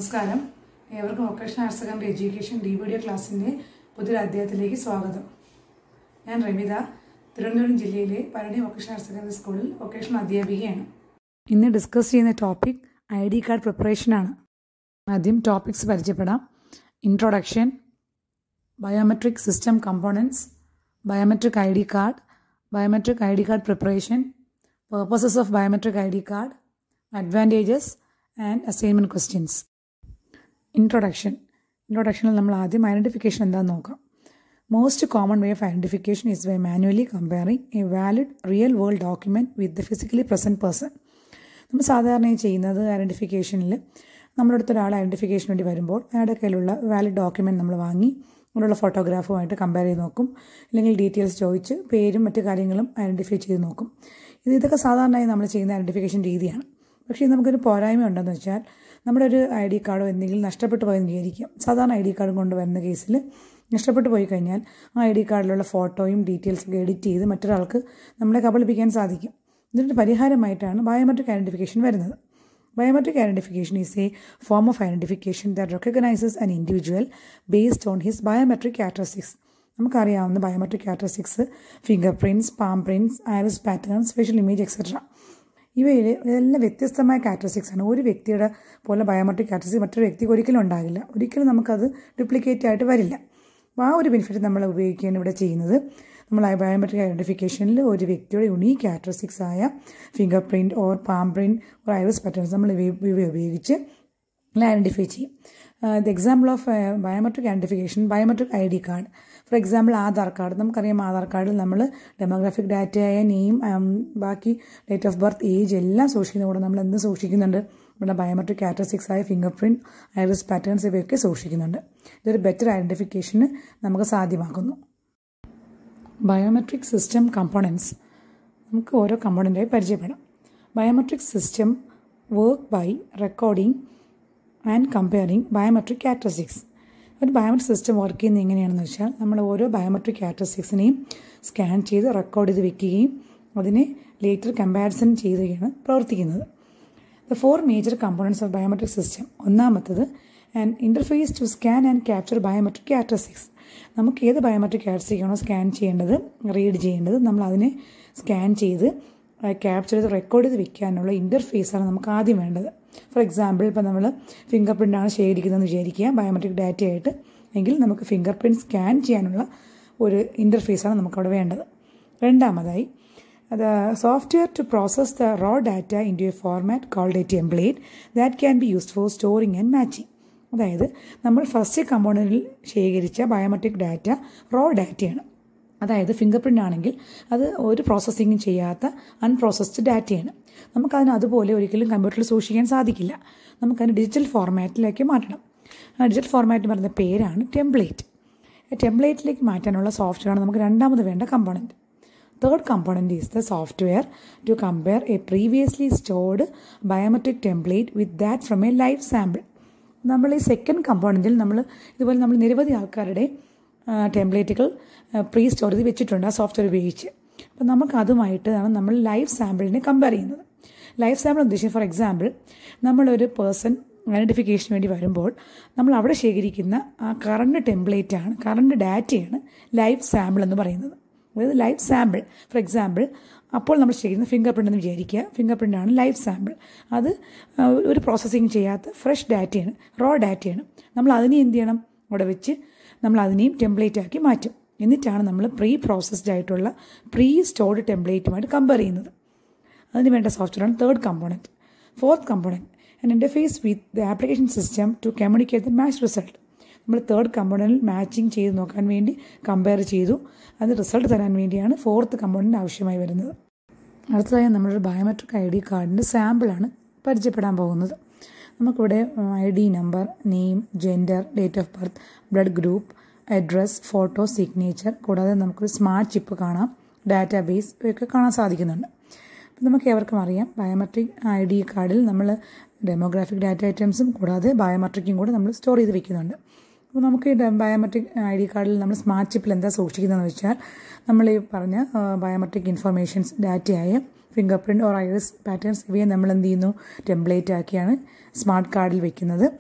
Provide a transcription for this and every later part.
നമസ്കാരം ഏവർക്കും vocational higher secondary education D video ക്ലാസ്സിൻ്റെ പുതിയൊരു അധ്യായത്തിലേക്ക് സ്വാഗതം ഞാൻ റമിത തിരുവനന്തപുരം ജില്ലയിലെ പരണി വൊക്കേഷണൽ ഹയർ സെക്കൻഡറി സ്കൂളിൽ വൊക്കേഷണൽ അധ്യാപികയാണ് ഇന്ന് ഡിസ്കസ് ചെയ്യുന്ന ടോപ്പിക് ഐ ഡി കാർഡ് പ്രിപ്പറേഷനാണ് ആദ്യം ടോപ്പിക്സ് പരിചയപ്പെടാം introduction biometric system components biometric I D card biometric I D card preparation purposes of biometric ID card, advantages and assignment questions. Introduction ഇൻട്രൊഡക്ഷനിൽ നമ്മൾ ആദ്യം ഐഡൻറ്റിഫിക്കേഷൻ എന്താണെന്ന് നോക്കാം most common way of identification is by manually comparing a valid real world document with the physically present person നമ്മൾ സാധാരണയായി ചെയ്യുന്നത് ഐഡൻറ്റിഫിക്കേഷനിൽ നമ്മുടെ അടുത്ത് ഒരാൾ ഐഡൻറ്റിഫിക്കേഷൻ വേണ്ടി വരുമ്പോൾ അയാളുടെ കയ്യിലുള്ള വാലിഡ് ഡോക്യുമെൻറ്റ് നമ്മൾ വാങ്ങി അതിലുള്ള ഫോട്ടോഗ്രാഫുമായിട്ട് കമ്പയർ ചെയ്ത് നോക്കും അല്ലെങ്കിൽ ഡീറ്റെയിൽസ് ചോദിച്ച് പേരും മറ്റു കാര്യങ്ങളും ഐഡൻറ്റിഫൈ ചെയ്ത് നോക്കും ഇത് ഇതൊക്കെ സാധാരണയായി നമ്മൾ ചെയ്യുന്ന ഐഡൻറ്റിഫിക്കേഷൻ രീതിയാണ് പക്ഷേ ഇത് നമുക്കൊരു പോരായ്മ ഉണ്ടെന്ന് വെച്ചാൽ നമ്മുടെ ഒരു ഐ ഡി കാർഡോ എന്തെങ്കിലും നഷ്ടപ്പെട്ടു പോയെന്ന് വിചാരിക്കാം സാധാരണ ഐ ഡി കാർഡും കൊണ്ടുവരുന്ന കേസിൽ നഷ്ടപ്പെട്ടു പോയി കഴിഞ്ഞാൽ ആ ഐ ഡി കാർഡിലുള്ള ഫോട്ടോയും ഡീറ്റെയിൽസൊക്കെ എഡിറ്റ് ചെയ്ത് മറ്റൊരാൾക്ക് നമ്മളെ കബളിപ്പിക്കാൻ സാധിക്കും ഇതിൻ്റെ പരിഹാരമായിട്ടാണ് ബയോമെട്രിക് ഐഡൻറ്റിഫിക്കേഷൻ വരുന്നത് Biometric identification is a form of identification that recognizes an individual based on his biometric characteristics. നമുക്കറിയാവുന്ന biometric characteristics fingerprints palm prints iris pattern special image etcetera ഇവയിൽ ഇതെല്ലാം വ്യത്യസ്തമായ ക്യാരക്ടറിസ്റ്റിക്സ് ആണ് ഒരു വ്യക്തിയുടെ പോലെ ബയോമെട്രിക് ക്യാരക്ടറിസ്റ്റിക്സ് മറ്റൊരു വ്യക്തിക്ക് ഒരിക്കലും ഉണ്ടാകില്ല ഒരിക്കലും നമുക്കത് ഡ്യൂപ്ലിക്കേറ്റ് ആയിട്ട് വരില്ല അപ്പോൾ ആ ഒരു ബെനിഫിറ്റ് നമ്മൾ ഉപയോഗിക്കുകയാണ് ഇവിടെ ചെയ്യുന്നത് നമ്മൾ ആ ബയോമെട്രിക് ഐഡൻറ്റിഫിക്കേഷനിൽ ഒരു വ്യക്തിയുടെ യുണീക്ക് ക്യാരക്ടറിസ്റ്റിക്സ് ആയ finger print or palm print or iris patterns നമ്മൾ ഇവ ഉപയോഗിച്ച് ഐഡൻറ്റിഫൈ ചെയ്യും the example of biometric identification biometric I D card for example Aadhaar card നമുക്കറിയാം ആധാർ കാർഡിൽ നമ്മൾ ഡെമോഗ്രാഫിക് ഡാറ്റയായ നെയിം ബാക്കി ഡേറ്റ് ഓഫ് ബർത്ത് ഏജ് എല്ലാം സൂക്ഷിക്കുന്ന കൂടെ നമ്മൾ എന്ത് സൂക്ഷിക്കുന്നുണ്ട് നമ്മുടെ ബയോമെട്രിക് ക്യാരക്ടറിസ്റ്റിക്സ് ആയ ഫിംഗർ പ്രിൻറ്റ് ഐറിസ് പാറ്റേൺസ് ഇവയൊക്കെ സൂക്ഷിക്കുന്നുണ്ട് ഇതൊരു ബെറ്റർ ഐഡൻറ്റിഫിക്കേഷന് നമുക്ക് സാധ്യമാക്കുന്നു ബയോമെട്രിക് സിസ്റ്റം കമ്പോണൻസ് നമുക്ക് ഓരോ കമ്പോണൻ്റായി പരിചയപ്പെടാം biometric system work by recording and comparing biometric characteristics ഒരു ബയോമെട്രിക് സിസ്റ്റം വർക്ക് ചെയ്യുന്നത് എങ്ങനെയാണെന്ന് വെച്ചാൽ നമ്മൾ ഓരോ ബയോമെട്രിക് ക്യാരക്ടറിസ്റ്റിക്സിനെയും സ്കാൻ ചെയ്ത് റെക്കോർഡ് ചെയ്ത് വെക്കുകയും അതിനെ ലേറ്റർ കമ്പാരിസൺ ചെയ്യുകയാണ് പ്രവർത്തിക്കുന്നത് the four major components of biometric system ഒന്നാമത്തത് and interface to scan and capture biometric characteristics നമുക്ക് ഏത് ബയോമെട്രിക് ക്യാരക്ടറിസ്റ്റിക് ആണോ സ്കാൻ ചെയ്യേണ്ടത് റീഡ് ചെയ്യേണ്ടത് നമ്മൾ അതിനെ സ്കാൻ ചെയ്ത് ക്യാപ്ചർ ചെയ്ത് റെക്കോർഡ് ചെയ്ത് വെക്കാനുള്ള ഇൻ്റർഫേസാണ് നമുക്ക് ആദ്യം വേണ്ടത് ഫോർ എക്സാമ്പിൾ ഇപ്പോൾ നമ്മൾ ഫിംഗർ പ്രിൻ്റാണ് ശേഖരിക്കുന്നതെന്ന് വിചാരിക്കുക ബയോമെട്രിക് ഡാറ്റ ആയിട്ട് എങ്കിൽ നമുക്ക് ഫിംഗർ പ്രിൻറ്റ് സ്കാൻ ചെയ്യാനുള്ള ഒരു ഇൻ്റർഫേസാണ് നമുക്കവിടെ വേണ്ടത് രണ്ടാമതായി അത് software to process the raw data into a format called a template that can be used for storing and matching അതായത് നമ്മൾ ഫസ്റ്റ് കമ്പോണൻറ്റിൽ ശേഖരിച്ച ബയോമെട്രിക് ഡാറ്റ റോ ഡാറ്റയാണ് അതായത് ഫിംഗർ പ്രിൻ്റ് ആണെങ്കിൽ അത് ഒരു പ്രോസസ്സിങ്ങും ചെയ്യാത്ത അൺപ്രോസസ്ഡ് ഡാറ്റയാണ് നമുക്കതിന് അതുപോലെ ഒരിക്കലും കമ്പ്യൂട്ടറിൽ സൂക്ഷിക്കാൻ സാധിക്കില്ല നമുക്കതിന് ഡിജിറ്റൽ ഫോർമാറ്റിലേക്ക് മാറ്റണം ആ ഡിജിറ്റൽ ഫോർമാറ്റ് പറയുന്ന പേരാണ് ടെംപ്ലേറ്റ് ടെംപ്ലേറ്റിലേക്ക് മാറ്റാനുള്ള സോഫ്റ്റ്വെയറാണ് നമുക്ക് രണ്ടാമത് വേണ്ട component third component is the software to compare a previously stored biometric template with that from a life sample നമ്മൾ ഈ സെക്കൻഡ് കമ്പോണൻറ്റിൽ നമ്മൾ ഇതുപോലെ നമ്മൾ നിരവധി ആൾക്കാരുടെ ടെംപ്ലേറ്റുകൾ പ്രീ സ്റ്റോർ ചെയ്ത് വെച്ചിട്ടുണ്ട് ആ സോഫ്റ്റ്വെയർ ഉപയോഗിച്ച് അപ്പോൾ നമുക്ക് അതുമായിട്ടാണ് നമ്മൾ ലൈവ് സാമ്പിളിനെ കമ്പയർ ചെയ്യുന്നത് ലൈവ് സാമ്പിൾ ഉദ്ദേശിച്ച് ഫോർ എക്സാമ്പിൾ നമ്മളൊരു പേഴ്സൺ ഐഡൻറ്റിഫിക്കേഷന് വേണ്ടി വരുമ്പോൾ നമ്മൾ അവിടെ ശേഖരിക്കുന്ന ആ കറണ്ട് ടെംപ്ലേറ്റാണ് കറണ്ട് ഡാറ്റയാണ് ലൈവ് സാമ്പിൾ എന്ന് പറയുന്നത് അതായത് ലൈവ് സാമ്പിൾ ഫോർ എക്സാമ്പിൾ അപ്പോൾ നമ്മൾ ചെയ്യുന്ന ഫിംഗർ പ്രിൻ്റ് എന്ന് വിചാരിക്കുക ഫിംഗർ പ്രിൻ്റാണ് ലൈവ് സാമ്പിൾ അത് ഒരു പ്രോസസ്സിങ് ചെയ്യാത്ത ഫ്രഷ് ഡാറ്റയാണ് റോ ഡാറ്റയാണ് നമ്മൾ അതിനെ എന്ത് ചെയ്യണം അവിടെ വെച്ച് നമ്മൾ അതിനെയും ടെംപ്ലേറ്റ് ആക്കി മാറ്റും എന്നിട്ടാണ് നമ്മൾ പ്രീ പ്രോസസ്ഡ് ആയിട്ടുള്ള പ്രീ സ്റ്റോർഡ് ടെംപ്ലേറ്റുമായിട്ട് കമ്പയർ ചെയ്യുന്നത് അതിന് വേണ്ട സോഫ്റ്റ്വെയറാണ് third component fourth component and interface with the application system to communicate the match result നമ്മൾ തേർഡ് കമ്പോണൻറ്റിൽ മാച്ചിങ് ചെയ്ത് നോക്കാൻ വേണ്ടി കമ്പയർ ചെയ്തു അത് റിസൾട്ട് തരാൻ വേണ്ടിയാണ് ഫോർത്ത് കമ്പോണൻറ്റ് ആവശ്യമായി വരുന്നത് അടുത്തതായി നമ്മളൊരു ബയോമെട്രിക് ഐ ഡി കാർഡിൻ്റെ സാമ്പിളാണ് പരിചയപ്പെടാൻ പോകുന്നത് നമുക്കിവിടെ I D number name gender date of birth blood group address photo signature കൂടാതെ നമുക്കൊരു സ്മാർട്ട് ചിപ്പ് കാണാം ഡാറ്റാബേസ് ഇവയൊക്കെ കാണാൻ സാധിക്കുന്നുണ്ട് അപ്പം നമുക്ക് ഏവർക്കും അറിയാം ബയോമെട്രിക് ഐ ഡി കാർഡിൽ നമ്മൾ ഡെമോഗ്രാഫിക് ഡാറ്റ ഐറ്റംസും കൂടാതെ ബയോമെട്രിക്കും കൂടെ നമ്മൾ സ്റ്റോർ ചെയ്ത് വെക്കുന്നുണ്ട് അപ്പോൾ നമുക്ക് ഈ ബയോമെട്രിക് ഐ ഡി കാർഡിൽ നമ്മൾ സ്മാർട്ട് ചിപ്പിൽ എന്താ സൂക്ഷിക്കുന്നതെന്ന് വെച്ചാൽ നമ്മൾ ഈ പറഞ്ഞ ബയോമെട്രിക് ഇൻഫർമേഷൻസ് ഡാറ്റയായ finger print or iris patterns ഇവയെ നമ്മൾ എന്ത് ചെയ്യുന്നു ടെംപ്ലേറ്റ് ആക്കിയാണ് സ്മാർട്ട് കാർഡിൽ വെക്കുന്നത്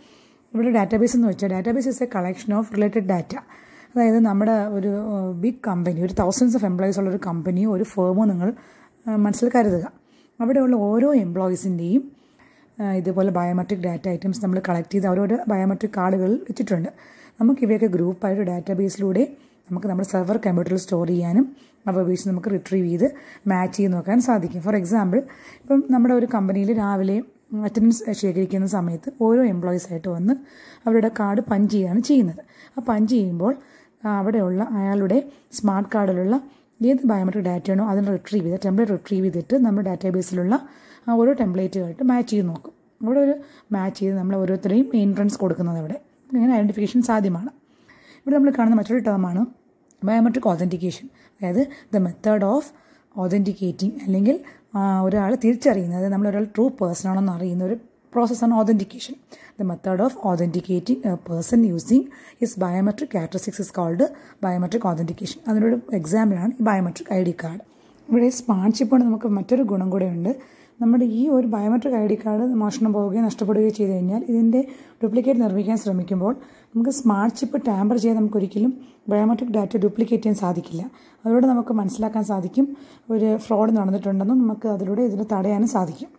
ഇവിടെ ഡാറ്റാബേസ് എന്ന് വെച്ചാൽ database is a collection of related data അതായത് നമ്മുടെ ഒരു ബിഗ് കമ്പനി ഒരു തൗസൻഡ്സ് ഓഫ് എംപ്ലോയീസ് ഉള്ള ഒരു കമ്പനിയോ ഒരു ഫേമോ നിങ്ങൾ മനസ്സിൽ കരുതുക അവിടെയുള്ള ഓരോ എംപ്ലോയീസിൻ്റെയും ഇതുപോലെ ബയോമെട്രിക് ഡാറ്റ ഐറ്റംസ് നമ്മൾ കളക്ട് ചെയ്ത് അവരോട് ബയോമെട്രിക് കാർഡുകൾ വെച്ചിട്ടുണ്ട് നമുക്ക് ഇവയൊക്കെ ഗ്രൂപ്പായിട്ട് ഡാറ്റാബേസിലൂടെ നമുക്ക് നമ്മുടെ സെർവർ കമ്പ്യൂട്ടറിൽ സ്റ്റോർ ചെയ്യാനും അവ ഉപയോഗിച്ച് നമുക്ക് റിട്രീവ് ചെയ്ത് മാച്ച് ചെയ്ത് നോക്കാൻ സാധിക്കും ഫോർ എക്സാമ്പിൾ ഇപ്പം നമ്മുടെ ഒരു കമ്പനിയിൽ രാവിലെ അറ്റൻഡൻസ് ശേഖരിക്കുന്ന സമയത്ത് ഓരോ എംപ്ലോയീസ് ആയിട്ട് വന്ന് അവരുടെ കാർഡ് പഞ്ച് ചെയ്യുകയാണ് ചെയ്യുന്നത് ആ പഞ്ച് ചെയ്യുമ്പോൾ അവിടെയുള്ള അയാളുടെ സ്മാർട്ട് കാർഡിലുള്ള ഏത് ബയോമെട്രിക് ഡാറ്റയാണോ അതിന് റിട്രീവ് ചെയ്ത് ടെംപ്ലേറ്റ് റിട്രീവ് ചെയ്തിട്ട് നമ്മുടെ ഡാറ്റാബേസിലുള്ള ആ ഓരോ ടെംപ്ലേറ്റുമായിട്ട് മാച്ച് ചെയ്ത് നോക്കും അവിടെ ഒരു മാച്ച് ചെയ്ത് നമ്മൾ ഓരോരുത്തരെയും എൻട്രൻസ് കൊടുക്കുന്നത് അവിടെ അങ്ങനെ ഐഡൻറ്റിഫിക്കേഷൻ സാധ്യമാണ് ഇവിടെ നമ്മൾ കാണുന്ന മറ്റൊരു ടേമാണ് ബയോമെട്രിക് ഓതൻറ്റിക്കേഷൻ അതായത് ദ മെത്തേഡ് ഓഫ് ഓതൻറ്റിക്കേറ്റിംഗ് അല്ലെങ്കിൽ ഒരാൾ തിരിച്ചറിയുന്നത് നമ്മൾ ഒരാൾ ട്രൂ പേഴ്സൺ ആണെന്ന് അറിയുന്ന ഒരു പ്രോസസ്സാണ് authentication the method of authenticating a person using his biometric characteristics is called biometric authentication അതിനൊരു എക്സാമ്പിളാണ് ഈ ബയോമെട്രിക് ഐ ഡി കാർഡ് ഇവിടെ സ്മാർട്ട് ചിപ്പോണ്ട് നമുക്ക് മറ്റൊരു ഗുണം കൂടെയുണ്ട് നമ്മുടെ ഈ ഒരു ബയോമെട്രിക് ഐ ഡി കാർഡ് മോഷണം പോവുകയോ നഷ്ടപ്പെടുകയോ ചെയ്തു കഴിഞ്ഞാൽ ഇതിൻ്റെ ഡ്യൂപ്ലിക്കേറ്റ് നിർമ്മിക്കാൻ ശ്രമിക്കുമ്പോൾ നമുക്ക് സ്മാർട്ട് ചിപ്പ് ടാമ്പർ ചെയ്യാൻ നമുക്ക് ഒരിക്കലും ബയോമെട്രിക് ഡാറ്റ ഡ്യൂപ്ലിക്കേറ്റ് ചെയ്യാൻ സാധിക്കില്ല അതിലൂടെ നമുക്ക് മനസ്സിലാക്കാൻ സാധിക്കും ഒരു ഫ്രോഡ് നടന്നിട്ടുണ്ടെന്നും നമുക്ക് അതിലൂടെ ഇതിന് തടയാനും സാധിക്കും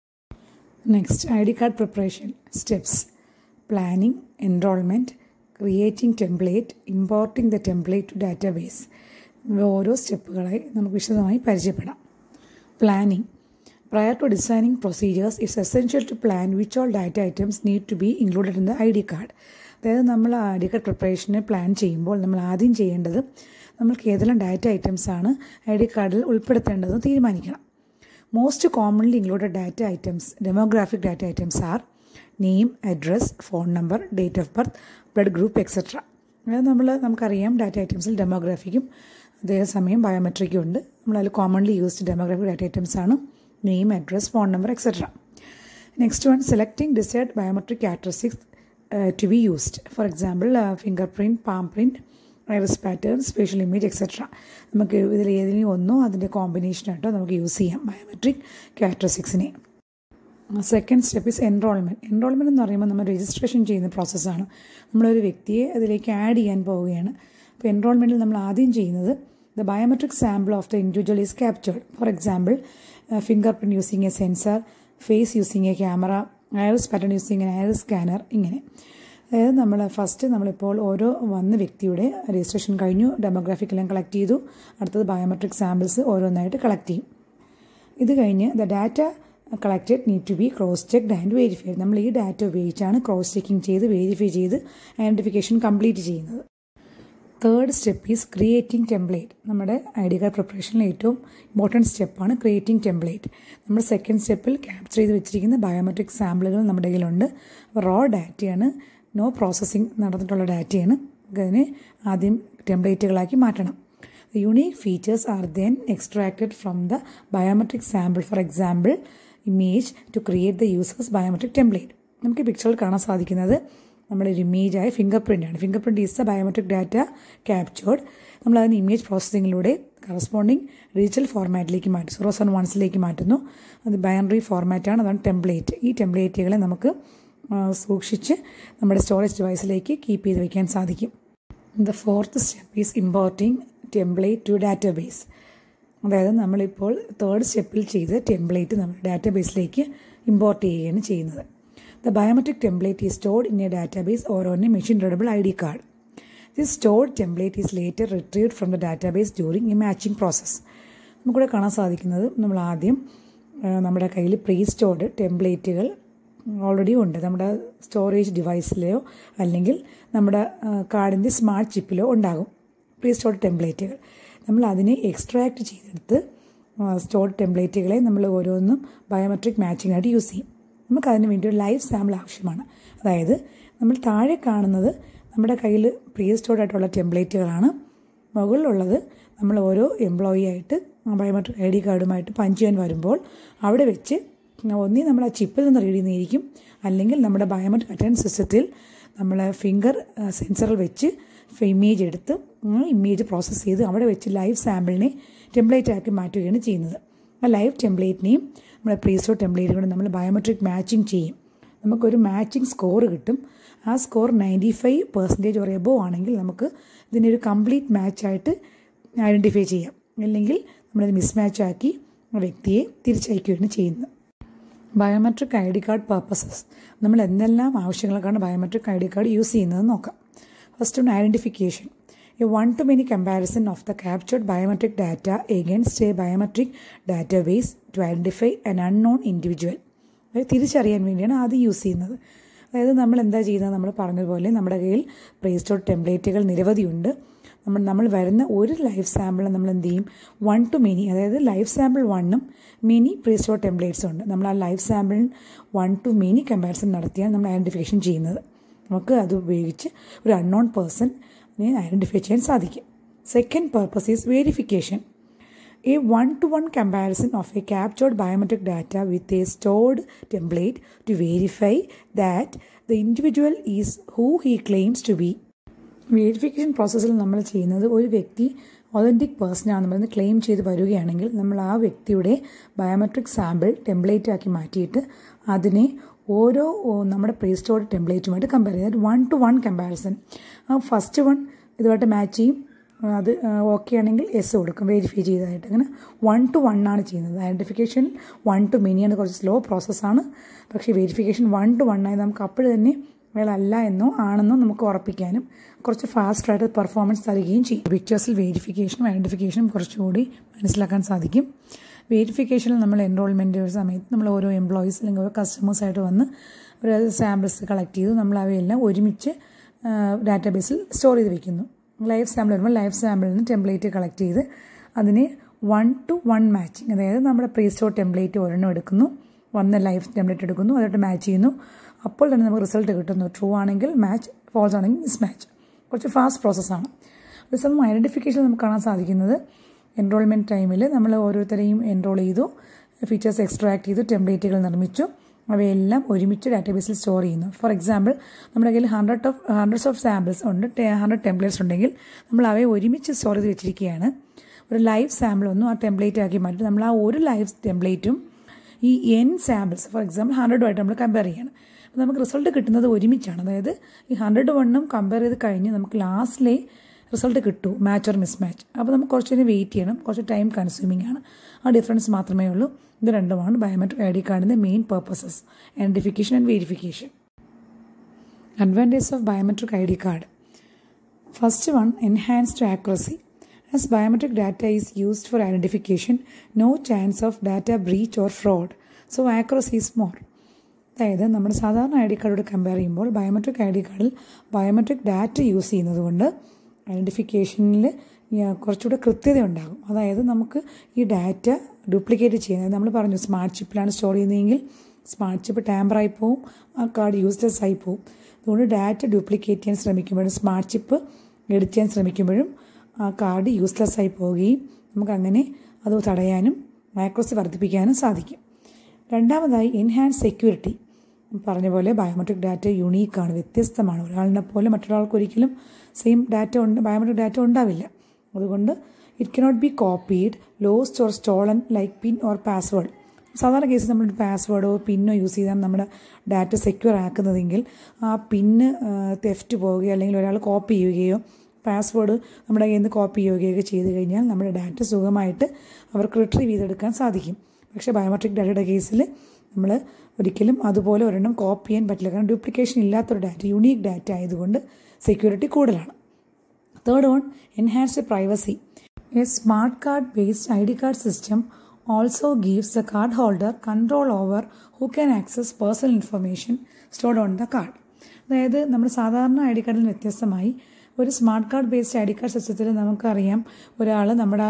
next I D card preparation steps planning enrollment creating template importing the template to database ഓരോ സ്റ്റെപ്പുകളായി നമുക്ക് വിശദമായി പരിചയപ്പെടാം planning Prior to designing procedures, it's essential to plan which all data items need to be included in the I D card അതായത് നമ്മൾ I D card പ്രിപ്പറേഷന് plan ചെയ്യുമ്പോൾ നമ്മൾ ആദ്യം ചെയ്യേണ്ടത് നമ്മൾക്ക് ഏതെല്ലാം ഡാറ്റ ഐറ്റംസ് ആണ് ഐ ഡി കാർഡിൽ ഉൾപ്പെടുത്തേണ്ടതെന്ന് തീരുമാനിക്കണം most commonly included data items demographic data items are name address phone number date of birth blood group etcetera അതായത് നമ്മൾ നമുക്കറിയാം ഡാറ്റ ഐറ്റംസിൽ ഡെമോഗ്രാഫിക്കും അതേസമയം ബയോമെട്രിക്കും ഉണ്ട് നമ്മളതിൽ commonly used demographic data items ആണ് name, address, phone number, etc. Next one, selecting desired biometric characteristics uh, to be used. For example, uh, fingerprint, palm print, iris pattern, spatial image, etc. നമുക്ക് ഇതിൽ ഏതെങ്കിലും ഒന്നോ അതിൻ്റെ കോമ്പിനേഷനായിട്ടോ നമുക്ക് use ചെയ്യാം biometric ക്യാരക്ടറിസ്റ്റിക്സിനെ second step is enrollment enrollment എന്ന് പറയുമ്പോൾ നമ്മൾ രജിസ്ട്രേഷൻ ചെയ്യുന്ന പ്രോസസ്സാണ് നമ്മളൊരു വ്യക്തിയെ അതിലേക്ക് ആഡ് ചെയ്യാൻ പോവുകയാണ് അപ്പോൾ എൻറോൾമെൻറ്റിൽ നമ്മൾ ആദ്യം ചെയ്യുന്നത് the biometric sample of the individual is captured for example finger print using a sensor face using a camera iris pattern using a iris scanner ഇങ്ങനെ അതായത് നമ്മൾ ഫസ്റ്റ് നമ്മളിപ്പോൾ ഓരോ വന്ന വ്യക്തിയുടെ രജിസ്ട്രേഷൻ കഴിഞ്ഞു ഡെമോഗ്രാഫിക് എല്ലാം കളക്ട് ചെയ്തു അടുത്തത് ബയോമെട്രിക് സാമ്പിൾസ് ഓരോന്നായിട്ട് കളക്ട് ചെയ്യും ഇത് കഴിഞ്ഞ് the data collected need to be cross checked and verified നമ്മൾ ഈ ഡാറ്റ ഉപയോഗിച്ചാണ് ക്രോസ് ചെക്കിംഗ് ചെയ്ത് വെരിഫൈ ചെയ്ത് ഐഡൻറ്റിഫിക്കേഷൻ കംപ്ലീറ്റ് ചെയ്യുന്നത് third step is creating template നമ്മുടെ ഐ ഡി കാർഡ് പ്രിപ്പറേഷനിൽ ഏറ്റവും ഇമ്പോർട്ടൻറ്റ് സ്റ്റെപ്പാണ് ക്രിയേറ്റിംഗ് ടെംപ്ലേറ്റ് നമ്മൾ സെക്കൻഡ് സ്റ്റെപ്പിൽ ക്യാപ്ചർ ചെയ്ത് വെച്ചിരിക്കുന്ന ബയോമെട്രിക് സാമ്പിളുകൾ നമ്മുടെ കയ്യിലുണ്ട് റോ ഡാറ്റയാണ് നോ പ്രോസസ്സിംഗ് നടന്നിട്ടുള്ള ഡാറ്റയാണ് അതിനെ ആദ്യം ടെംപ്ലേറ്റുകളാക്കി മാറ്റണം The unique features are then extracted from the biometric sample, for example, image to create the user's biometric template. നമുക്ക് പിക്ചറിൽ കാണാൻ സാധിക്കുന്നത് നമ്മുടെ ഒരു ഇമേജായ ഫിംഗർ പ്രിൻ്റ് ആണ് finger print is the biometric data captured നമ്മൾ അതിന് ഇമേജ് പ്രോസസ്സിങ്ങിലൂടെ കറസ്പോണ്ടിങ് ഡിജിറ്റൽ ഫോർമാറ്റിലേക്ക് മാറ്റും സീറോ സെവൻ വൺസിലേക്ക് മാറ്റുന്നു അത് ബൈനറി ഫോർമാറ്റാണ് അതാണ് ടെംപ്ലേറ്റ് ഈ ടെംപ്ലേറ്റുകളെ നമുക്ക് സൂക്ഷിച്ച് നമ്മുടെ സ്റ്റോറേജ് ഡിവൈസിലേക്ക് കീപ്പ് ചെയ്ത് വയ്ക്കാൻ സാധിക്കും the fourth step is importing template to database അതായത് നമ്മളിപ്പോൾ തേർഡ് സ്റ്റെപ്പിൽ ചെയ്ത് ടെംപ്ലേറ്റ് നമ്മുടെ ഡാറ്റാബേസിലേക്ക് ഇമ്പോർട്ട് ചെയ്യുകയാണ് ചെയ്യുന്നത് the biometric template is stored in a database or on a machine readable I D card this stored template is later retrieved from the database during a matching process നമുക്കിവിടെ കാണാൻ സാധിക്കുന്നത് നമ്മൾ ആദ്യം നമ്മുടെ കയ്യിൽ പ്രീ സ്റ്റോർഡ് ടെംപ്ലേറ്റുകൾ ഓൾറെഡി ഉണ്ട് നമ്മുടെ storage ഡിവൈസിലെയോ അല്ലെങ്കിൽ നമ്മുടെ കാർഡിൻ്റെ സ്മാർട്ട് ചിപ്പിലോ ഉണ്ടാകും പ്രീ സ്റ്റോർഡ് ടെംപ്ലേറ്റുകൾ നമ്മൾ അതിനെ എക്സ്ട്രാക്ട് ചെയ്തെടുത്ത് സ്റ്റോർഡ് ടെംപ്ലേറ്റുകളെ നമ്മൾ ഓരോന്നും ബയോമെട്രിക് മാച്ചിങ്ങായിട്ട് യൂസ് ചെയ്യും നമുക്ക് അതിന് വേണ്ടി ഒരു ലൈവ് സാമ്പിൾ ആവശ്യമാണ് അതായത് നമ്മൾ താഴെ കാണുന്നത് നമ്മുടെ കയ്യിൽ പ്രീ സ്റ്റോർഡ് ആയിട്ടുള്ള ടെംപ്ലേറ്റുകളാണ് മുകളിലുള്ളത് നമ്മൾ ഓരോ എംപ്ലോയി ആയിട്ട് ബയോമെട്രിക് ഐ ഡി കാർഡുമായിട്ട് പഞ്ച് ചെയ്യാൻ വരുമ്പോൾ അവിടെ വെച്ച് ഒന്നി നമ്മൾ ആ ചിപ്പിൽ നിന്ന് റീഡ് ചെയ്യുന്നതായിരിക്കും അല്ലെങ്കിൽ നമ്മുടെ ബയോമെട്രിക് അറ്റൻഡ് സിസ്റ്റത്തിൽ നമ്മൾ ഫിംഗർ സെൻസറിൽ വെച്ച് ഇമേജ് എടുത്ത് ഇമേജ് പ്രോസസ്സ് ചെയ്ത് അവിടെ വെച്ച് ലൈവ് സാമ്പിളിനെ ടെംപ്ലേറ്റ് ആക്കി മാറ്റുകയാണ് ചെയ്യുന്നത് ആ ലൈവ് ടെംപ്ലേറ്റിനെയും നമ്മുടെ പ്രീസ്റ്റോർ ടെംപ്ലേറ്റുകളും നമ്മൾ ബയോമെട്രിക് മാച്ചിങ് ചെയ്യും നമുക്കൊരു മാച്ചിങ് സ്കോർ കിട്ടും ആ score ninety five percentage or above ആണെങ്കിൽ നമുക്ക് ഇതിനെ ഒരു കംപ്ലീറ്റ് മാച്ചായിട്ട് ഐഡൻറ്റിഫൈ ചെയ്യാം അല്ലെങ്കിൽ നമ്മളത് മിസ്മാച്ച് ആക്കി ആ വ്യക്തിയെ തിരിച്ചയക്കുകയാണ് ചെയ്യുന്നത് biometric I D card purposes നമ്മൾ എന്തെല്ലാം ആവശ്യങ്ങൾക്കാണ് biometric I D card use ചെയ്യുന്നത് നോക്കാം ഫസ്റ്റ് ഒന്ന് identification a one to many comparison of the captured biometric data against a biometric database to identify an unknown individual അതായത് തിരിച്ചറിയാൻ വേണ്ടിയാണ് ആദ്യം യൂസ് ചെയ്യുന്നത് അതായത് നമ്മൾ എന്താ ചെയ്യുന്നത് നമ്മൾ പറഞ്ഞതുപോലെ നമ്മുടെ കയ്യിൽ പ്ലേ സ്റ്റോർ ടെംപ്ലേറ്റുകൾ നിരവധിയുണ്ട് നമ്മൾ നമ്മൾ വരുന്ന ഒരു ലൈഫ് സാമ്പിൾ നമ്മൾ എന്ത് ചെയ്യും വൺ ടു മെനി അതായത് ലൈഫ് സാമ്പിൾ വണ്ണും മെനി പ്രീ സ്റ്റോർ ടെംപ്ലേറ്റ്സും ഉണ്ട് നമ്മൾ ആ life sample one to many comparison നടത്തിയാണ് നമ്മൾ ഐഡൻറ്റിഫിക്കേഷൻ ചെയ്യുന്നത് നമുക്ക് അത് ഉപയോഗിച്ച് ഒരു അൺനോൺ പേഴ്സൺ ഐഡൻറ്റിഫൈ ചെയ്യാൻ സാധിക്കും second purpose is verification A one to one comparison of a captured biometric data with a stored template to verify that the individual is who he claims to be. Verification പ്രോസസ്സിൽ നമ്മൾ ചെയ്യുന്നത് ഒരു വ്യക്തി authentic പേഴ്സണാണ് നമ്മളെന്ന് claim ചെയ്ത് വരികയാണെങ്കിൽ നമ്മൾ ആ വ്യക്തിയുടെ ബയോമെട്രിക് സാമ്പിൾ ടെംപ്ലേറ്റ് ആക്കി മാറ്റിയിട്ട് അതിനെ ഓരോ നമ്മുടെ പ്രീ സ്റ്റോർഡ് ടെംപ്ലേറ്റുമായിട്ട് കമ്പയർ ചെയ്ത് വൺ ടു വൺ കമ്പാരിസൺ ആ ഫസ്റ്റ് വൺ ഇതുമായിട്ട് മാച്ച് ചെയ്യും അത് ഓക്കെ ആണെങ്കിൽ എസ് കൊടുക്കും വെരിഫൈ ചെയ്തതായിട്ട് അങ്ങനെ വൺ ടു വൺ ആണ് ചെയ്യുന്നത് ഐഡൻറ്റിഫിക്കേഷൻ വൺ ടു മെനിയാണ് കുറച്ച് സ്ലോ പ്രോസസ്സാണ് പക്ഷേ വെരിഫിക്കേഷൻ വൺ ടു വൺ ആയി നമുക്ക് അപ്പോൾ തന്നെ അയാളല്ല എന്നോ ആണെന്നോ നമുക്ക് ഉറപ്പിക്കാനും കുറച്ച് ഫാസ്റ്റായിട്ട് പെർഫോമൻസ് തരികയും ചെയ്യും പിക്ചേഴ്സിൽ വെരിഫിക്കേഷനും ഐഡൻറ്റിഫിക്കേഷനും കുറച്ചുകൂടി മനസ്സിലാക്കാൻ സാധിക്കും വെരിഫിക്കേഷനിൽ നമ്മൾ എൻറോൾമെൻറ്റ് സമയത്ത് നമ്മൾ ഓരോ എംപ്ലോയീസ് അല്ലെങ്കിൽ ഓരോ കസ്റ്റമേഴ്സായിട്ട് വന്ന് ഒരു സാമ്പിൾസ് കളക്ട് ചെയ്തു നമ്മൾ അവയെല്ലാം ഒരുമിച്ച് ഡാറ്റാബേസിൽ സ്റ്റോർ ചെയ്ത് വെക്കുന്നു ലൈഫ് സാമ്പിൾ വരുമ്പോൾ ലൈഫ് സാമ്പിളിൽ നിന്ന് ടെംപ്ലേറ്റ് കളക്ട് ചെയ്ത് അതിനെ വൺ ടു വൺ മാച്ചിങ് അതായത് നമ്മുടെ പ്രീ സ്റ്റോർ ടെംപ്ലേറ്റ് ഒരെണ്ണം എടുക്കുന്നു വന്ന ലൈഫ് ടെംപ്ലേറ്റ് എടുക്കുന്നു അതായിട്ട് മാച്ച് ചെയ്യുന്നു അപ്പോൾ തന്നെ നമുക്ക് റിസൾട്ട് കിട്ടുന്നു ട്രൂ ആണെങ്കിൽ മാച്ച് ഫോൾസ് ആണെങ്കിൽ മിസ് മാച്ച് കുറച്ച് ഫാസ്റ്റ് പ്രോസസ്സാണ് അതേസമയം ഐഡൻറ്റിഫിക്കേഷൻ നമുക്ക് കാണാൻ സാധിക്കുന്നത് എൻറോൾമെൻറ്റ് ടൈമിൽ നമ്മൾ ഓരോരുത്തരെയും എൻറോൾ ചെയ്തു ഫീച്ചേഴ്സ് എക്സ്ട്രാക്ട് ചെയ്തു ടെംപ്ലേറ്റുകൾ നിർമ്മിച്ചു അവയെല്ലാം ഒരുമിച്ച് ഡാറ്റാബേസിൽ സ്റ്റോർ ചെയ്യുന്നു ഫോർ എക്സാമ്പിൾ നമ്മുടെ കയ്യിൽ hundred of hundreds of samples ഉണ്ട് ഹൺഡ്രഡ് ടെംപ്ലേറ്റ്സ് ഉണ്ടെങ്കിൽ നമ്മൾ അവയെ ഒരുമിച്ച് സ്റ്റോർ ചെയ്ത് വെച്ചിരിക്കുകയാണ് ഒരു ലൈവ് സാമ്പിൾ ഒന്നും ആ ടെംപ്ലേറ്റ് ആക്കി മാറ്റി നമ്മൾ ആ ഒരു ലൈവ് ടെംപ്ലേറ്റും ഈ എൻ സാമ്പിൾസ് ഫോർ എക്സാമ്പിൾ ഹൺഡ്രഡുമായിട്ട് നമ്മൾ കമ്പയർ ചെയ്യണം അപ്പോൾ നമുക്ക് റിസൾട്ട് കിട്ടുന്നത് ഒരുമിച്ചാണ് അതായത് ഈ ഹൺഡ്രഡ് വണ്ണും കമ്പയർ ചെയ്ത് കഴിഞ്ഞ് നമുക്ക് ലാസ്റ്റിലേ റിസൾട്ട് കിട്ടൂ മാച്ച് ഓർ മിസ് മാച്ച് അപ്പോൾ നമുക്ക് കുറച്ച് നേരം വെയിറ്റ് ചെയ്യണം കുറച്ച് ടൈം കൺസ്യൂമിംഗ് ആണ് ആ ഡിഫറൻസ് മാത്രമേ ഉള്ളൂ ഇത് രണ്ടുമാണ് ബയോമെട്രിക് ഐ ഡി കാർഡിൻ്റെ main purposes identification and verification advantage of biometric I D card first one enhanced accuracy As biometric data is used for identification, no chance of data breach or fraud. So accuracy is more. അതായത് നമ്മുടെ സാധാരണ I D കാർഡോട് compare ചെയ്യുമ്പോൾ biometric I D കാർഡിൽ biometric data use ചെയ്യുന്നത് കൊണ്ട് ഐഡൻറ്റിഫിക്കേഷനിൽ കുറച്ചുകൂടെ കൃത്യത ഉണ്ടാകും അതായത് നമുക്ക് ഈ ഡാറ്റ ഡ്യൂപ്ലിക്കേറ്റ് ചെയ്യുന്നത് നമ്മൾ പറഞ്ഞു സ്മാർട്ട് ചിപ്പിലാണ് സ്റ്റോർ ചെയ്യുന്നതെങ്കിൽ സ്മാർട്ട് ചിപ്പ് ടാമ്പറായി പോവും ആ കാർഡ് യൂസ്ലെസ് ആയി പോവും അതുകൊണ്ട് ഡാറ്റ ഡ്യൂപ്ലിക്കേറ്റ് ചെയ്യാൻ ശ്രമിക്കുമ്പോഴും സ്മാർട്ട് ചിപ്പ് എഡിറ്റ് ചെയ്യാൻ ശ്രമിക്കുമ്പോഴും ആ കാർഡ് യൂസ്ലെസ് ആയി പോവുകയും നമുക്കങ്ങനെ അത് തടയാനും ആക്യുറസി വർദ്ധിപ്പിക്കാനും സാധിക്കും രണ്ടാമതായി എൻഹാൻസ് സെക്യൂരിറ്റി പറഞ്ഞ പോലെ ബയോമെട്രിക് ഡാറ്റ യുണീക്കാണ് വ്യത്യസ്തമാണ് ഒരാളിനെ പോലെ മറ്റൊരാൾക്ക് ഒരിക്കലും സെയിം ഡാറ്റ ഉണ്ട് ബയോമെട്രിക് ഡാറ്റ ഉണ്ടാവില്ല അതുകൊണ്ട് it cannot be copied lost or stolen like pin or password സാധാരണ കേസിൽ നമ്മൾ പാസ്വേഡോ പിന്നോ യൂസ് ചെയ്താൽ നമ്മുടെ ഡാറ്റ സെക്യൂർ ആക്കുന്നതെങ്കിൽ ആ പിന്ന് തെഫ്റ്റ് പോവുകയോ അല്ലെങ്കിൽ ഒരാൾ കോപ്പി ചെയ്യുകയോ പാസ്വേഡ് നമ്മുടെ കയ്യിൽ നിന്ന് കോപ്പി ചെയ്യുകയൊക്കെ ചെയ്ത് കഴിഞ്ഞാൽ നമ്മുടെ ഡാറ്റ സുഖമായിട്ട് അവർക്ക് റിട്രീവ് ചെയ്തെടുക്കാൻ സാധിക്കും പക്ഷേ ബയോമെട്രിക് ഡാറ്റയുടെ കേസിൽ നമ്മൾ ഒരിക്കലും അതുപോലെ ഒരെണ്ണം കോപ്പി ചെയ്യാൻ പറ്റില്ല കാരണം ഡ്യൂപ്ലിക്കേഷൻ ഇല്ലാത്തൊരു ഡാറ്റ യുണീക്ക് ഡാറ്റ ആയതുകൊണ്ട് സെക്യൂരിറ്റി കൂടുതലാണ് third one enhanced privacy a smart card based I D card system also gives the card holder control over who can access personal information stored on the card അതായത് നമ്മൾ സാധാരണ I D കാർഡിൽ വ്യത്യസ്തമായി ഒരു smart card based I D card സിസ്റ്റത്തിൽ നമുക്കറിയാം ഒരാൾ നമ്മുടെ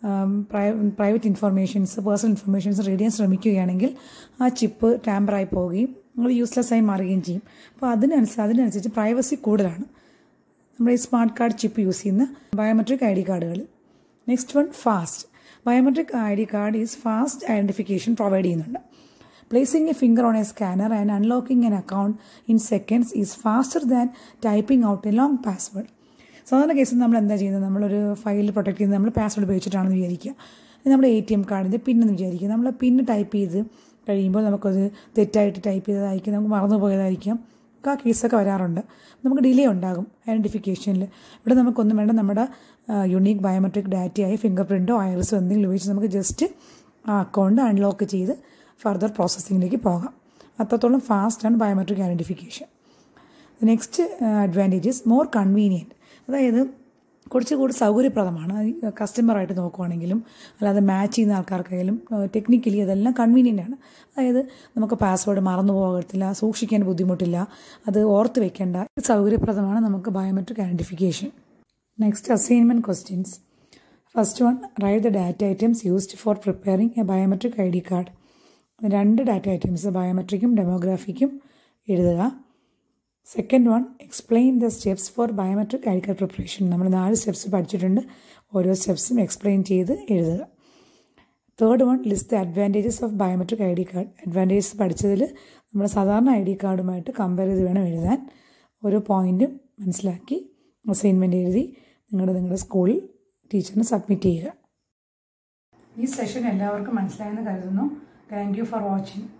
private informations personal informations read ചെയ്യാൻ ശ്രമിക്കുകയാണെങ്കിൽ ആ ചിപ്പ് ടാമ്പറായി പോവുകയും നമ്മൾ യൂസ്ലെസ് ആയി മാറുകയും ചെയ്യും അപ്പോൾ അതിനനുസരിച്ച് അതിനനുസരിച്ച് പ്രൈവസി കൂടുതലാണ് നമ്മുടെ ഈ സ്മാർട്ട് കാർഡ് ചിപ്പ് യൂസ് ചെയ്യുന്ന ബയോമെട്രിക് ഐ ഡി കാർഡുകൾ next one fast biometric I D card is fast identification provide ചെയ്യുന്നുണ്ട് placing a finger on a scanner and unlocking an account in seconds is faster than typing out a long password സാധാരണ കേസിൽ നമ്മൾ എന്താ ചെയ്യുന്നത് നമ്മളൊരു file protect ചെയ്യുന്നത് നമ്മൾ password ഉപയോഗിച്ചിട്ടാണെന്ന് വിചാരിക്കുക നമ്മുടെ എ ടി എം കാർഡിൻ്റെ പിന്നെന്ന് വിചാരിക്കുക നമ്മൾ പിന്ന് ടൈപ്പ് ചെയ്ത് കഴിയുമ്പോൾ നമുക്കത് തെറ്റായിട്ട് ടൈപ്പ് ചെയ്തതായിരിക്കും നമുക്ക് മറന്നു പോയതായിരിക്കും ആ കേസൊക്കെ വരാറുണ്ട് നമുക്ക് ഡിലേ ഉണ്ടാകും ഐഡൻറ്റിഫിക്കേഷനിൽ ഇവിടെ നമുക്കൊന്നും വേണ്ട നമ്മുടെ യുണീക്ക് ബയോമെട്രിക് ഡാറ്റയായി ഫിംഗർ പ്രിൻറ്റോ ഐറിസോ എന്തെങ്കിലും ഉപയോഗിച്ച് നമുക്ക് ജസ്റ്റ് ആ അക്കൗണ്ട് അൺലോക്ക് ചെയ്ത് ഫർദർ പ്രോസസ്സിങ്ങിലേക്ക് പോകാം അത്രത്തോളം ഫാസ്റ്റാണ് biometric identification next advantages more convenient അതായത് കുറച്ചുകൂടി സൗകര്യപ്രദമാണ് കസ്റ്റമറായിട്ട് നോക്കുവാണെങ്കിലും അല്ലാതെ മാച്ച് ചെയ്യുന്ന ആൾക്കാർക്കായാലും ടെക്നിക്കലി അതെല്ലാം കൺവീനിയൻ്റ് ആണ് അതായത് നമുക്ക് പാസ്വേഡ് മറന്നു പോകത്തില്ല സൂക്ഷിക്കാൻ ബുദ്ധിമുട്ടില്ല അത് ഓർത്ത് വെക്കേണ്ട സൗകര്യപ്രദമാണ് നമുക്ക് biometric identification next assignment questions first one write the data items used for preparing a biometric I D card രണ്ട് ഡാറ്റ ഐറ്റംസ് ബയോമെട്രിക്കും ഡെമോഗ്രാഫിക്കും എഴുതുക second one explain the steps for biometric I D card preparation നമ്മൾ നാല് steps പഠിച്ചിട്ടുണ്ട് ഓരോ സ്റ്റെപ്സും explain ചെയ്ത് എഴുതുക third one list the advantages of biometric I D card advantages പഠിച്ചതിൽ നമ്മൾ സാധാരണ ഐ ഡി കാർഡുമായിട്ട് കമ്പയർ ചെയ്ത് വേണം എഴുതാൻ ഓരോ പോയിന്റും മനസ്സിലാക്കി അസൈൻമെൻ്റ് എഴുതി നിങ്ങളുടെ നിങ്ങളുടെ സ്കൂളിൽ ടീച്ചറിന് സബ്മിറ്റ് ചെയ്യുക ഈ സെഷൻ എല്ലാവർക്കും മനസ്സിലായെന്ന് കരുതുന്നു താങ്ക് യു ഫോർ വാച്ചിങ്